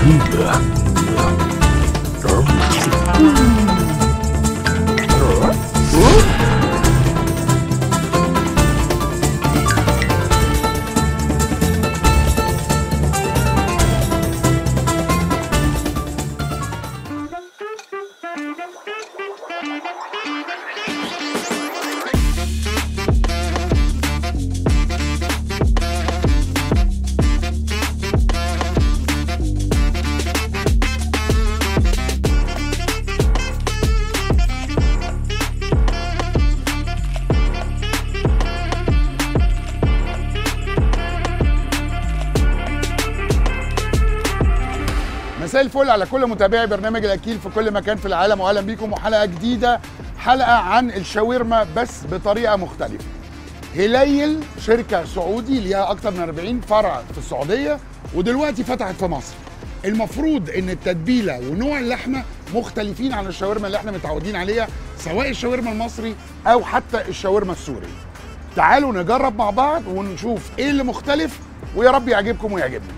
مساء الفل على كل متابعي برنامج الاكيل في كل مكان في العالم واهلا بيكم وحلقه جديده حلقه عن الشاورما بس بطريقه مختلفه هليل شركه سعودي ليها اكتر من 40 فرع في السعوديه ودلوقتي فتحت في مصر المفروض ان التتبيله ونوع اللحمه مختلفين عن الشاورما اللي احنا متعودين عليها سواء الشاورما المصري او حتى الشاورما السوري تعالوا نجرب مع بعض ونشوف ايه اللي مختلف ويا رب يعجبكم ويعجبني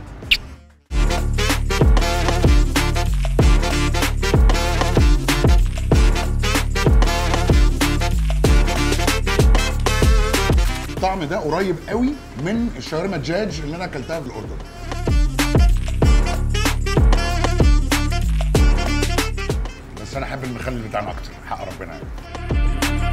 الطعم ده قريب قوي من الشاورما الدجاج اللي انا اكلتها في الاردن بس انا احب المخلل بتاعنا اكتر حق ربنا يعني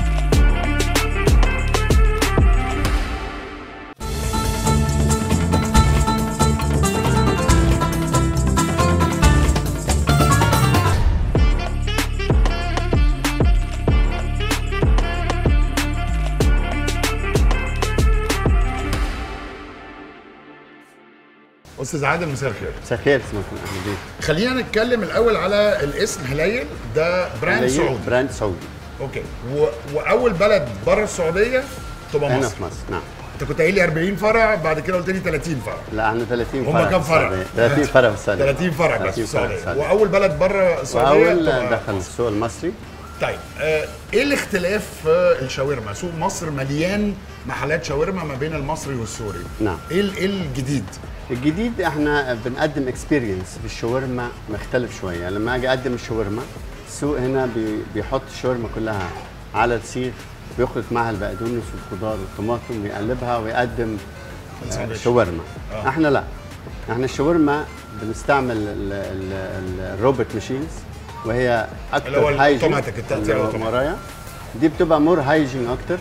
استاذ عادل مساء الخير مساء الخير اسمكم اهلا بيك خلينا نتكلم الاول على الاسم هليل ده براند هليل سعودي براند سعودي اوكي و... واول بلد بره السعوديه تبقى هنا مصر في مصر نعم انت كنت قايل لي 40 فرع بعد كده قلت لي 30 فرع لا احنا 30 هم فرع كام في فرع؟ السعودية. 30 فرع في السعوديه 30 فرع بس في 30 فرع في السعوديه السعودية. واول بلد بره السعوديه واول تبقى دخل مصر. السوق المصري طيب آه ايه الاختلاف في الشاورما؟ سوق مصر مليان محلات شاورما ما بين المصري والسوري نعم. ايه ال- ايه الجديد؟ الجديد احنا بنقدم اكسبيرينس في الشاورما مختلف شويه لما اجي اقدم الشاورما السوق هنا بي- بيحط الشاورما كلها على السيخ بيخلط معها البقدونس والخضار والطماطم ويقلبها ويقدم آه، الساندوتش. شاورما آه. احنا لا احنا الشاورما بنستعمل ال- ال- ال- الروبوت ماشينز وهي اللي هو اكتر هايجين الأوتوماتيك، التقطيع اللي هو الأوتوماتيك. ورايا دي بتبقى مور هايجين اكتر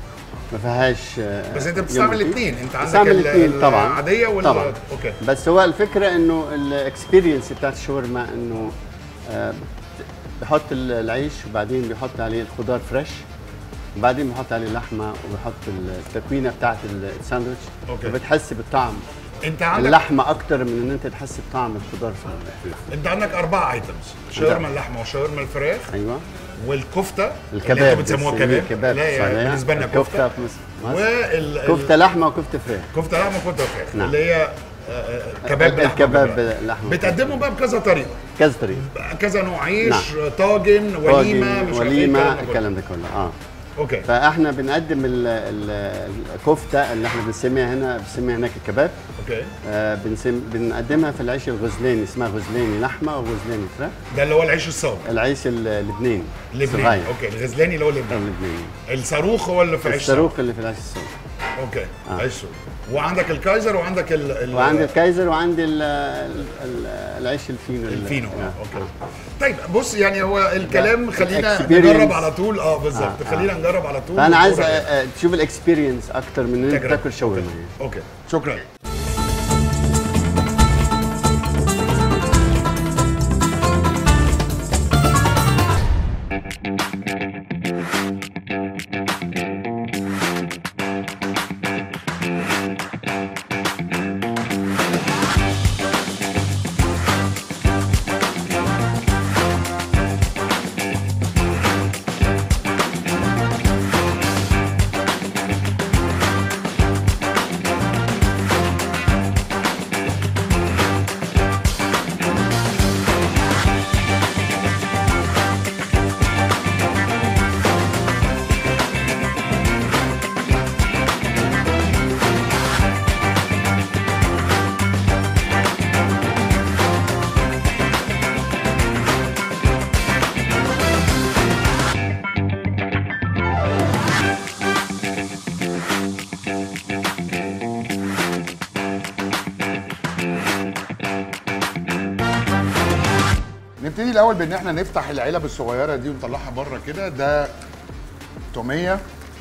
ما فيهاش آه، بس انت بتستعمل يوم الاثنين انت عندك بستعمل ال- الاثنين طبعا العاديه وال طبعا اوكي بس هو الفكره انه الاكسبيرينس بتاعت الشاورما انه آه، بت- بحط ال- العيش وبعدين بيحط عليه الخضار فريش وبعدين بحط عليه اللحمه وبحط التكوينه بتاعت الساندوتش أوكي. فبتحس بالطعم انت عندك اللحمه اكتر من ان انت تحس بطعم الخضار في ال- انت عندك اربع ايتمز شاورما اللحمه وشاورما الفراخ ايوه والكفته اللي الكباب انتوا بتسموها بنسميه كباب كباب لا في هي السعودية. بالنسبه لنا الكفته كفته في مصر وال كفته لحمه وكفته فراخ كفته لحمه وكفته فراخ نعم. اللي هي آه، آه، كباب لحمه الكباب وكباب. لحمه بتقدمه بقى بكذا طريقه كذا طريقه كذا نوع عيش نعم. طاجن وليمه طاجن، مش عارف ايه وليمه الكلام ده كله. الكلام ده كله اه اوكي فاحنا بنقدم ال- ال- الكفته اللي احنا بنسميها هنا بنسميها هناك الكباب اوكي آه بنسم بنقدمها في العيش الغزلاني اسمها غزلاني لحمه وغزلاني فراخ ده اللي هو العيش الصاج العيش اللبناني لبناني صغير. اوكي الغزلاني اللي هو لبناني اللبناني الصاروخ هو اللي في العيش الصاج الصاروخ اللي في العيش الصغير اوكي آه. عيش صاج وعندك الكايزر وعندك ال ال وعندي الكايزر وعندي ال- ال- ال- العيش الفينو الفينو اه آه. اوكي طيب بص يعني هو الكلام ده خلينا experience. نجرب على طول اه بالظبط آه، آه. خلينا نجرب على طول فانا عايز ونقول آه، رأيك. آه، تشوف الاكسبيرينس اكتر من ان انت تجربة. تاكل شاورما أوكي. يعني. اوكي شكرا هنبتدي الاول بان احنا نفتح العلب الصغيره دي ونطلعها بره كده ده توميه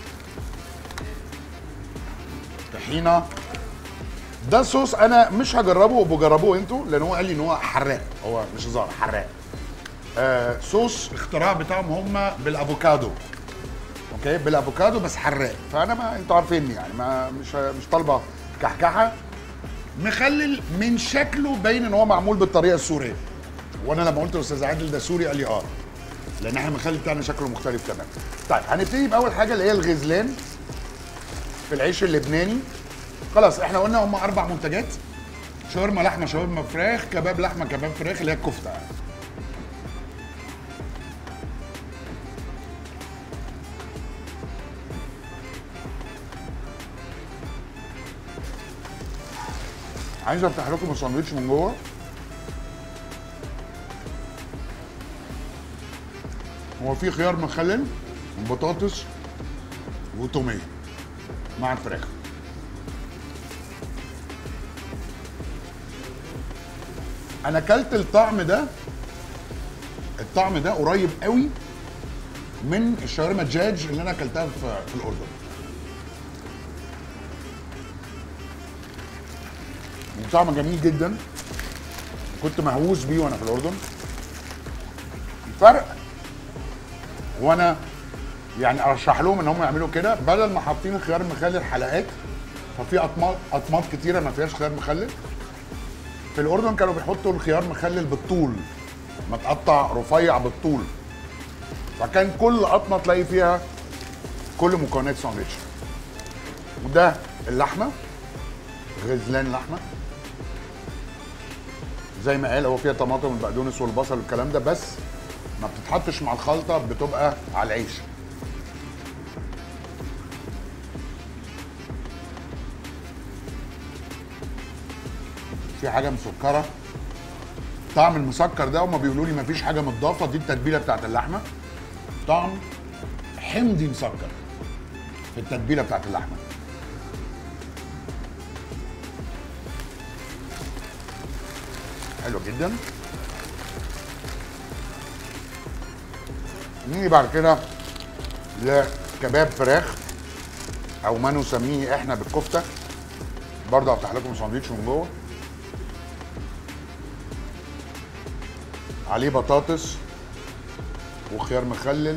طحينه ده صوص انا مش هجربه وبجربوه انتوا لان هو قال لي ان هو حراق هو مش هزار حراق آه صوص اختراع بتاعهم هم بالافوكادو اوكي بالافوكادو بس حراق فانا ما انتوا عارفيني يعني ما مش مش طالبه كحكحه مخلل من شكله باين ان هو معمول بالطريقه السوريه وانا لما قلت لاستاذ عادل ده سوري قال لي اه لان احنا المخلل بتاعنا شكله مختلف تماما طيب هنبتدي باول حاجه اللي هي الغزلان في العيش اللبناني خلاص احنا قلنا هم اربع منتجات شاورما لحمه شاورما فراخ كباب لحمه كباب فراخ اللي هي الكفته يعني. عايز افتح لكم الساندوتش من جوه هو فيه خيار مخلل وبطاطس وتوميه مع الفراخ انا اكلت الطعم ده الطعم ده قريب قوي من الشاورما الدجاج اللي انا اكلتها في, في الاردن طعم جميل جدا كنت مهووس بيه وانا في الاردن الفرق وانا يعني ارشح لهم ان هم يعملوا كده بدل ما حاطين الخيار المخلل حلقات ففي اطماط اطماط كتيره ما فيهاش خيار مخلل في الاردن كانوا بيحطوا الخيار مخلل بالطول متقطع رفيع بالطول فكان كل قطمه تلاقي فيها كل مكونات ساندوتش وده اللحمه غزلان لحمه زي ما قال هو فيها طماطم والبقدونس والبصل والكلام ده بس ما بتتحطش مع الخلطه بتبقى على العيش في حاجه مسكره طعم المسكر ده هما بيقولوا لي مفيش حاجه متضافه دي التتبيله بتاعت اللحمه طعم حمضي مسكر في التتبيله بتاعت اللحمه حلو جدا نيجي بعد كده لكباب فراخ او ما نسميه احنا بالكفته برضه هفتح لكم ساندوتش من جوه عليه بطاطس وخيار مخلل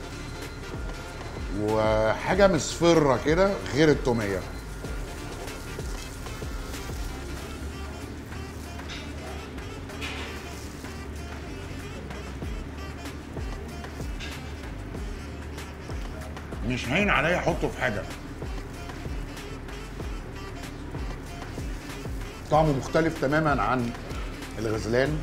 وحاجه مصفره كده غير التوميه مش هين عليا احطه في حاجه طعمه مختلف تماما عن الغزلان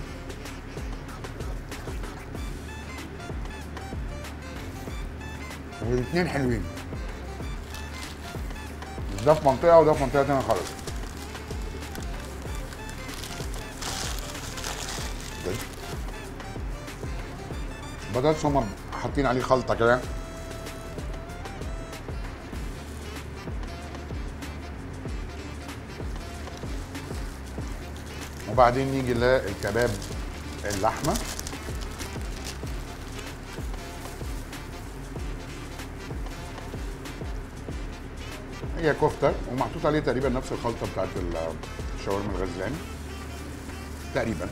والاثنين حلوين ده في منطقه وده في منطقه تانيه خالص بطاطس هم حاطين عليه خلطه كده وبعدين نيجي للكباب اللحمه هي كفته ومحطوط عليه تقريبا نفس الخلطه بتاعت الشاورما الغزلاني تقريبا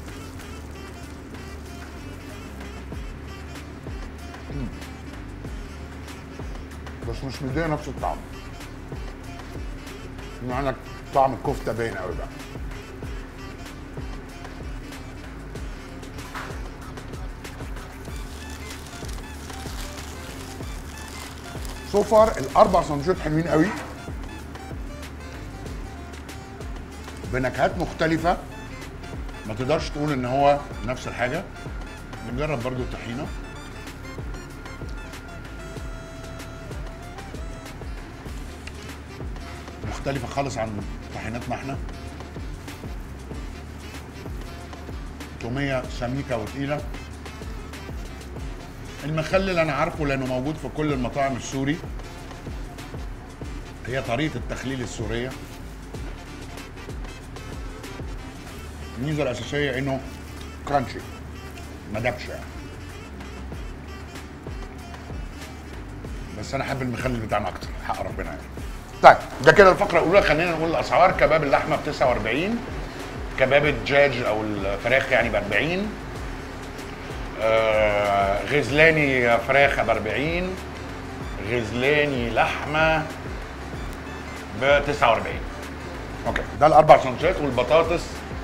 مم. بس مش مديه نفس الطعم عندك طعم الكفته باين قوي بقى سو فار الاربع سندوتشات حلوين قوي بنكهات مختلفه ما تقدرش تقول ان هو نفس الحاجه نجرب برضو الطحينه مختلفه خالص عن طحينتنا احنا توميه سميكه وتقيله المخلل انا عارفه لانه موجود في كل المطاعم السوري هي طريقه التخليل السوريه الميزه الاساسيه انه كرانشي ما دابش يعني بس انا احب المخلل بتاعنا اكتر حق ربنا يعني طيب ده كده الفقره الاولى خلينا نقول الاسعار كباب اللحمه ب 49 كباب الدجاج او الفراخ يعني ب 40 آه غزلاني فراخ ب 40 غزلاني لحمه ب 49 اوكي ده الاربع سندوتشات والبطاطس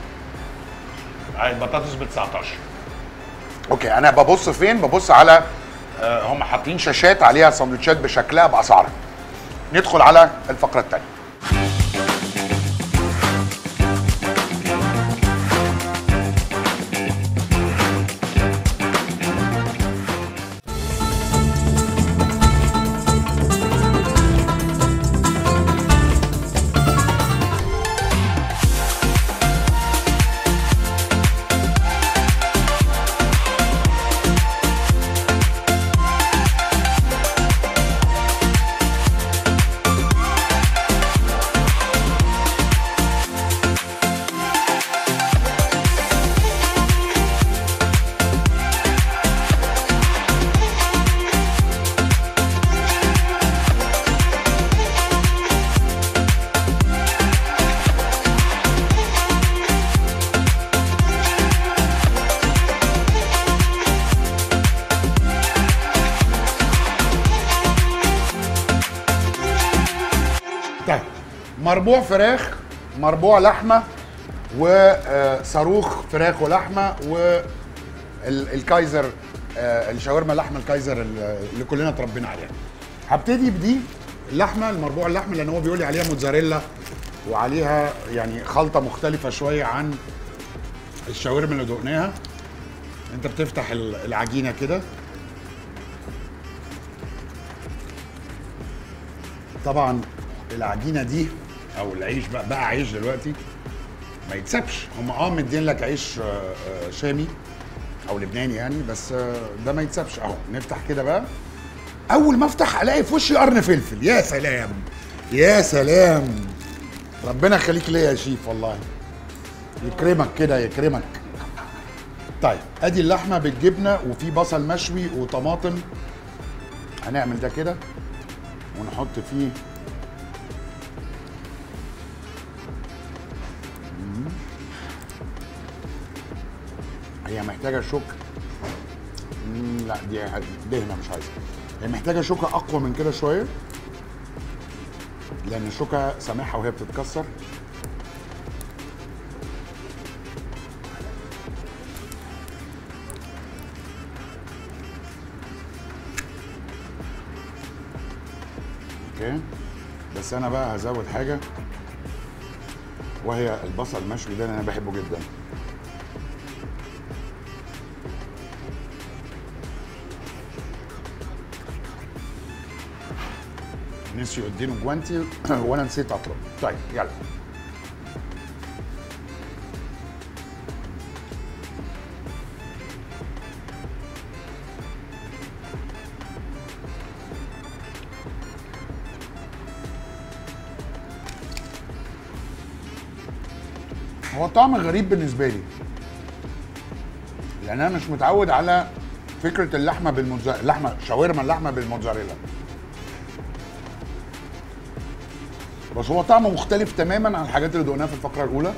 البطاطس ب 19 اوكي انا ببص فين ببص على آه، هم حاطين شاشات عليها سندوتشات بشكلها باسعارها ندخل على الفقره الثانيه طيب مربوع فراخ مربوع لحمه وصاروخ فراخ ولحمه والكايزر الشاورما اللحمه الكايزر اللي كلنا اتربينا عليها هبتدي بدي اللحمه المربوع اللحمه لان هو بيقول لي عليها موتزاريلا وعليها يعني خلطه مختلفه شويه عن الشاورما اللي دقناها انت بتفتح ال- العجينه كده طبعا العجينه دي او العيش بقى بقى عيش دلوقتي ما يتسابش هم اه مدين لك عيش آه، آه، شامي او لبناني يعني بس آه، ده ما يتسابش اهو نفتح كده بقى اول ما افتح الاقي في وشي قرن فلفل يا سلام يا سلام ربنا يخليك ليا يا شيف والله يكرمك كده يكرمك طيب ادي اللحمه بالجبنه وفي بصل مشوي وطماطم هنعمل ده كده ونحط فيه مم. هي محتاجه شوك مم، لا دي دهنه مش عايزها هي محتاجه شوكه اقوى من كده شويه لان الشوكه سامحها وهي بتتكسر اوكي بس انا بقى هزود حاجه وهي البصل المشوي ده اللي انا بحبه جدا نسيوا يدينوا جوانتي وانا نسيت اطلب طيب يلا هو طعم غريب بالنسبه لي لان انا مش متعود على فكره اللحمه بالموتزاريلا اللحمه شاورما اللحمه بالموتزاريلا بس هو طعمه مختلف تماما عن الحاجات اللي دقناها في الفقره الاولى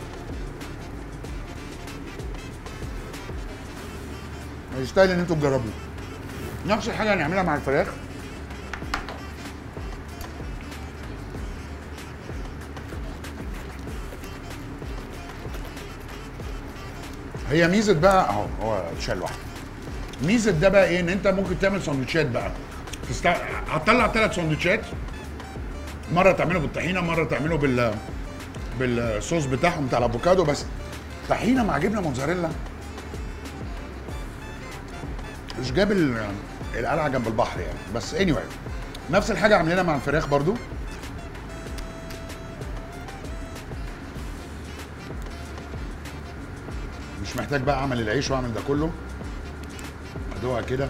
يستاهل ان انتوا تجربوه نفس الحاجه هنعملها مع الفراخ هي ميزه بقى اهو هو اتشال لوحده ميزه ده بقى ايه ان انت ممكن تعمل سندوتشات بقى تست... هتطلع ثلاث سندوتشات مره تعمله بالطحينه مره تعمله بال بالصوص بتاعهم بتاع الافوكادو بس طحينه مع جبنه موتزاريلا مش جاب ال- القلعه جنب البحر يعني بس اني anyway. نفس الحاجه عاملينها مع الفراخ برضو مش محتاج بقى اعمل العيش واعمل ده كله ادوقها كده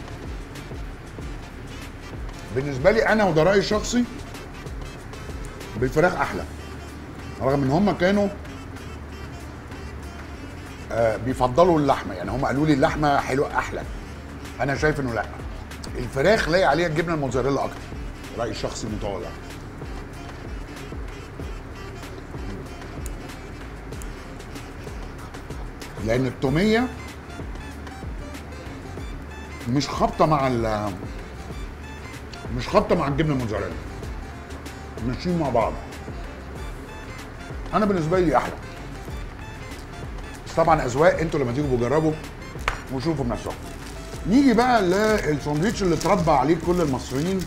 بالنسبه لي انا وده رايي الشخصي بالفراخ احلى رغم ان هم كانوا آه بيفضلوا اللحمه يعني هم قالوا لي اللحمه حلوه احلى انا شايف انه لا الفراخ لاقي عليها الجبنه الموتزاريلا اكتر رايي الشخصي المتواضع لان التوميه مش خابطه مع ال مش خابطه مع الجبنه الموتزاريلا ماشيين مع بعض انا بالنسبه لي احلى بس طبعا اذواق انتوا لما تيجوا تجربوا وشوفوا بنفسكم نيجي بقى للساندوتش اللي اتربى عليه كل المصريين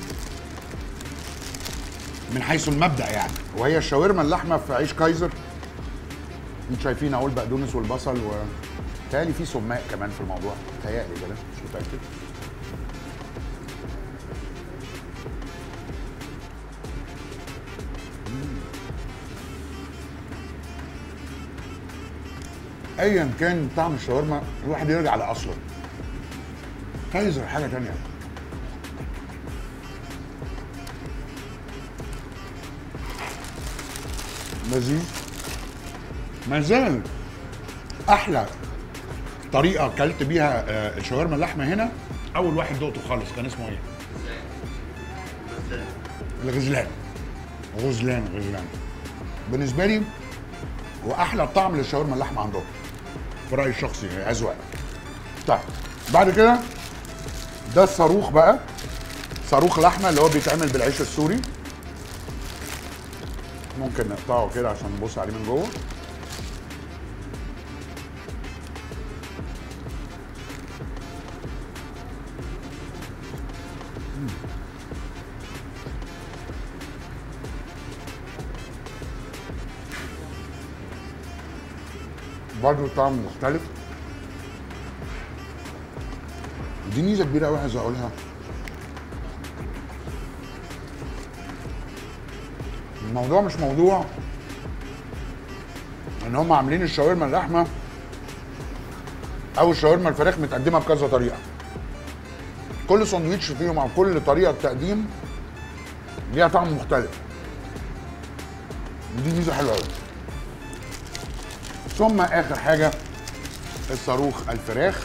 من حيث المبدا يعني وهي الشاورما اللحمه في عيش كايزر انتوا شايفين اهو البقدونس والبصل و تهيألي في سماق كمان في الموضوع تهيألي كده مش متأكد ايا كان طعم الشاورما الواحد يرجع لاصله كايزر حاجه تانية لذيذ ما زال احلى طريقه اكلت بيها آه، الشاورما اللحمه هنا اول واحد دقته خالص كان اسمه ايه؟ الغزلان غزلان غزلان بالنسبه لي واحلى طعم للشاورما اللحمه عندهم في رايي الشخصي هي اذواق طيب بعد كده ده الصاروخ بقى صاروخ لحمه اللي هو بيتعمل بالعيش السوري ممكن نقطعه كده عشان نبص عليه من جوه برضه طعم مختلف دي ميزه كبيره قوي عايز اقولها الموضوع مش موضوع ان هم عاملين الشاورما اللحمه او الشاورما الفراخ متقدمه بكذا طريقه كل ساندوتش فيهم او كل طريقه تقديم ليها طعم مختلف دي ميزه حلوه قوي ثم اخر حاجه الصاروخ الفراخ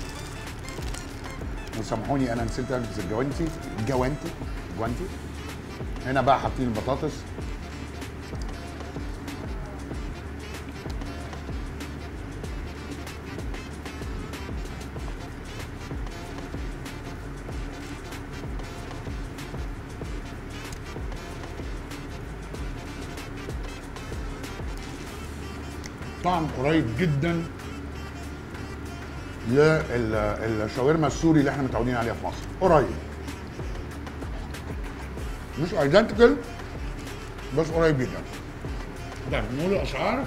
وسامحوني انا نسيت البس الجوانتي الجوانتي جوانتي هنا بقى حاطين البطاطس طعم قريب جدا للشاورما السوري اللي احنا متعودين عليها في مصر قريب مش ايدنتيكال بس قريب جدا طيب نقول الاسعار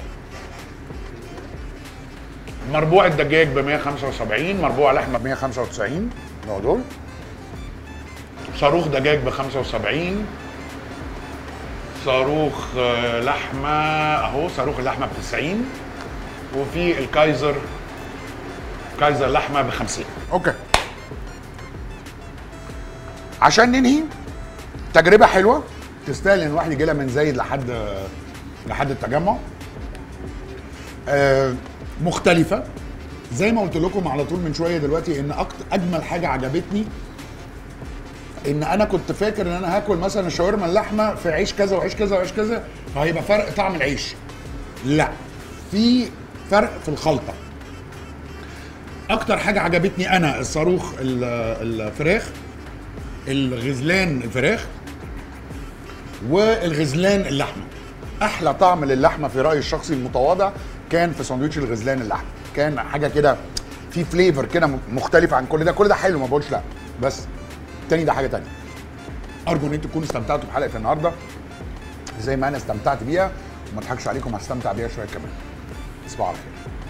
مربوع الدجاج ب 175 مربوع لحمه ب 195 اللي هو دول صاروخ دجاج ب 75 صاروخ آه، لحمه اهو صاروخ اللحمه ب 90 وفي الكايزر كايزر لحمه ب 50 اوكي عشان ننهي تجربه حلوه تستاهل ان الواحد يجي لها من زايد لحد لحد التجمع آه، مختلفه زي ما قلت لكم على طول من شويه دلوقتي ان أكتر اجمل حاجه عجبتني ان انا كنت فاكر ان انا هاكل مثلا الشاورما اللحمه في عيش كذا وعيش كذا وعيش كذا فهيبقى فرق طعم العيش لا في فرق في الخلطه اكتر حاجه عجبتني انا الصاروخ ال- الفراخ الغزلان الفراخ والغزلان اللحمه احلى طعم للحمه في رايي الشخصي المتواضع كان في ساندوتش الغزلان اللحمه كان حاجه كده في فليفر كده م- مختلف عن كل ده كل ده حلو ما بقولش لا بس التاني ده حاجه تانية ارجو ان انتوا تكونوا استمتعتوا بحلقه النهارده زي ما انا استمتعت بيها وما اضحكش عليكم هستمتع بيها شويه كمان تصبحوا على خير